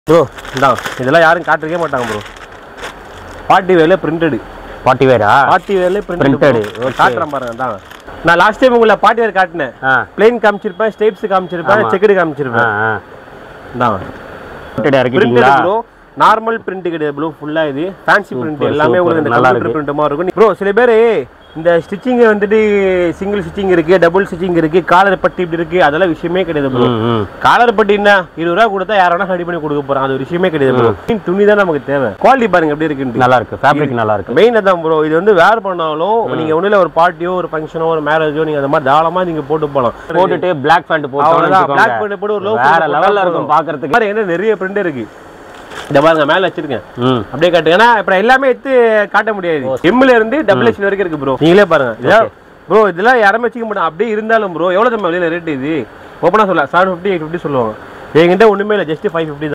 Bro இதான் இதெல்லாம் யாரும் காட்டிருக்கே மாட்டாங்க ப்ரோ பார்ட்டி வேல பிரிண்டடு பார்ட்டி வேரா பார்ட்டி வேல Printed, பிரிண்டட் okay. காட்டுறேன் பாருங்க தான் நான் லாஸ்ட் டைம் உங்களை பார்ட்டி வேர் காட்டினேன் ஆ பிளெயின் காமிச்சிருப்பேன் ஸ்டேப்ஸ் காமிச்சிருப்பேன் ஆமா. செக்குடு ஆ காமிச்சிருப்பேன் ஆ தான் பிரிண்டட் பிரிண்டட் இறக்கிட்டீங்களா ப்ரோ நார்மல் பிரிண்ட் கிடையாது ப்ரோ ஃபுல்லா இது ஃபேன்சி பிரிண்ட் Super, எல்லாமே super. உங்களுக்கு இந்த நல்லா கம்ப்யூட்டர் இருக்கு. பிரிண்ட் மாதிரி இருக்கும் ப்ரோ சில பேர் இந்த ஸ்டிச்சிங் வந்துட்டு சிங்கிள் ஸ்டிச்சிங் இருக்கு டபுள் ஸ்டிச்சிங் இருக்கு காலர் பட்டி இப்படி இருக்கு அதெல்லாம் விஷயமே கிடையாது ப்ரோ ம் ம் காலர் பட்டி என்ன இருபது ரூபா கொடுத்தா யார வேணா ரெடி பண்ணி கொடுக்க போறான் அது ஒரு விஷயமே கிடையாது ப்ரோ துணி தான் நமக்கு தேவை குவாலிட்டி பாருங்க எப்படி இருக்குன்னு நல்லா இருக்கு ஃபேப்ரிக் நல்லா இருக்கு மெயின் அதான் ப்ரோ இது வந்து வேர் பண்ணாலும் நீங்க ஒண்ணுல ஒரு பார்ட்டியோ ஒரு ஃபங்க்ஷனோ ஒரு மேரேஜோ நீங்க அந்த மாதிரி தாராளமா நீங்க போட்டு போலாம் போட்டுட்டு பிளாக் பேண்ட் அவ்வளவுதான் போட்டு பிளாக் பண்ணி போட்டு ஒரு லோ வேற லெவல்ல இருக்கும் பாக்குறதுக்கு பாருங்க என்ன நிறைய பிரிண்ட் இருக்கு இந்த பாருங்க மேல வச்சிருக்கேன் ம் அப்படியே காட்டு ஏன்னா இப்ப எல்லாமே எடுத்து காட்ட முடியாது எம்ல இருந்து டபுள் எக்ஸ்எல் வரைக்கும் இருக்கு ப்ரோ நீங்களே பாருங்க இதெல்லாம் ப்ரோ இதெல்லாம் யாருமே வச்சுக்க மாட்டாங்க அப்படியே இருந்தாலும் ப்ரோ எவ்வளவு நம்ம வெளியில ரேட் இது ஓப்பனா சொல்லலாம் செவன் ஃபிஃப்டி எயிட் ஃபிஃப்டி சொல்லுவாங்க என்கிட்ட ஒண்ணுமே இல்லை ஜஸ்ட் ஃபைவ் ஃபிஃப்டி